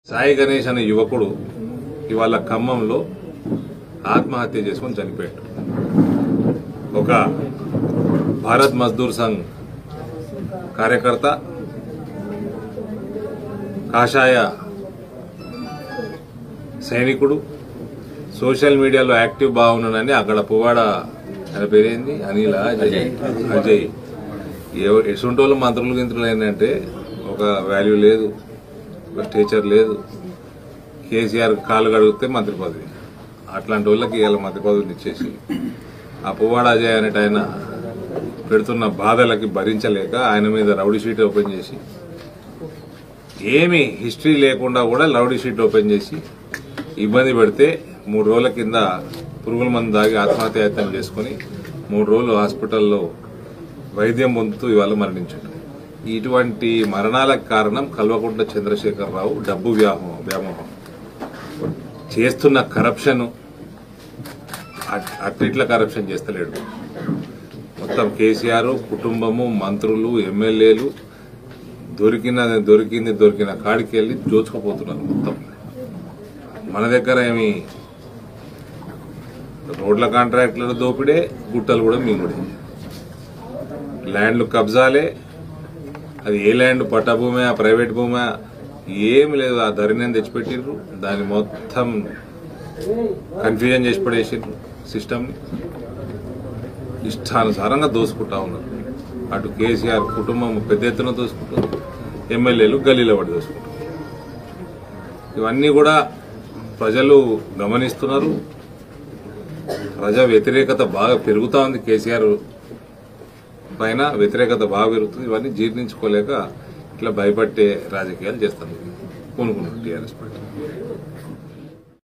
సాయి గణేష్ అనే యువకుడు ఇవాళ ఖమ్మంలో ఆత్మహత్య చేసుకొని చనిపోయాడు ఒక భారత్ మజ్దూర్ సంఘ్ కార్యకర్త కాషాయ సైనికుడు సోషల్ మీడియాలో యాక్టివ్ బాగున్నానని అక్కడ పువ్వాడ ఆయన పేరేంది అనిల అజయ్ అజయ్ ఎవ- ఎసుంటోళ్ళు మంత్రులు గింత్రులు ఏంటంటే ఒక వాల్యూ లేదు ఒక స్టేచర్ లేదు కేసీఆర్ కాలు కడిగితే మంత్రి పదవి అట్లాంటి వాళ్ళకి ఇవాళ మంత్రి పదవిని ఇచ్చేసి ఆ పువ్వాడ అజయ్ అనేట ఆయన పెడుతున్న బాధలకి భరించలేక ఆయన మీద రౌడీ షీట్ ఓపెన్ చేసి ఏమి హిస్టరీ లేకుండా కూడా రౌడీ షీట్ ఓపెన్ చేసి ఇబ్బంది పెడితే మూడు రోజుల కింద పురుగుల మందు దాగి ఆత్మహత్యాయత్నం చేసుకుని మూడు రోజులు హాస్పిటల్లో వైద్యం పొందుతూ ఇవాళ మరణించాడు ఇటువంటి మరణాలకు కారణం కల్వకుంట్ల చంద్రశేఖరరావు డబ్బు వ్యామోహం వ్యామోహం చేస్తున్న కరప్షన్ అట్లిట్ల కరప్షన్ చేస్తలేడు మొత్తం కేసీఆర్ కుటుంబము మంత్రులు ఎమ్మెల్యేలు దొరికిన దొరికింది దొరికిన కాడికి వెళ్ళి దోచుకుపోతున్నారు మొత్తం మన దగ్గర ఏమి రోడ్ల కాంట్రాక్టుల దోపిడే గుట్టలు కూడా మింగుడే ల్యాండ్లు కబ్జాలే అది ఏ ల్యాండ్ పట్టా భూమే ప్రైవేట్ భూమా ఏమి లేదు ఆ ధరణిని తెచ్చిపెట్టిర్రు దాన్ని మొత్తం కన్ఫ్యూజన్ చేసి పడేసిండ్రు సిస్టమ్ని ఇష్టానుసారంగా దోసుకుంటా ఉన్నారు అటు కేసీఆర్ కుటుంబం పెద్ద ఎత్తున దోసుకుంటారు ఎమ్మెల్యేలు గల్లీలో పడి దోసుకుంటారు ఇవన్నీ కూడా ప్రజలు గమనిస్తున్నారు ప్రజా వ్యతిరేకత బాగా పెరుగుతా ఉంది కేసీఆర్ పైన వ్యతిరేకత బాగా పెరుగుతుంది ఇవన్నీ జీర్ణించుకోలేక ఇట్లా భయపట్టే రాజకీయాలు చేస్తాను పూనుకున్నారు టీఆర్ఎస్ పార్టీ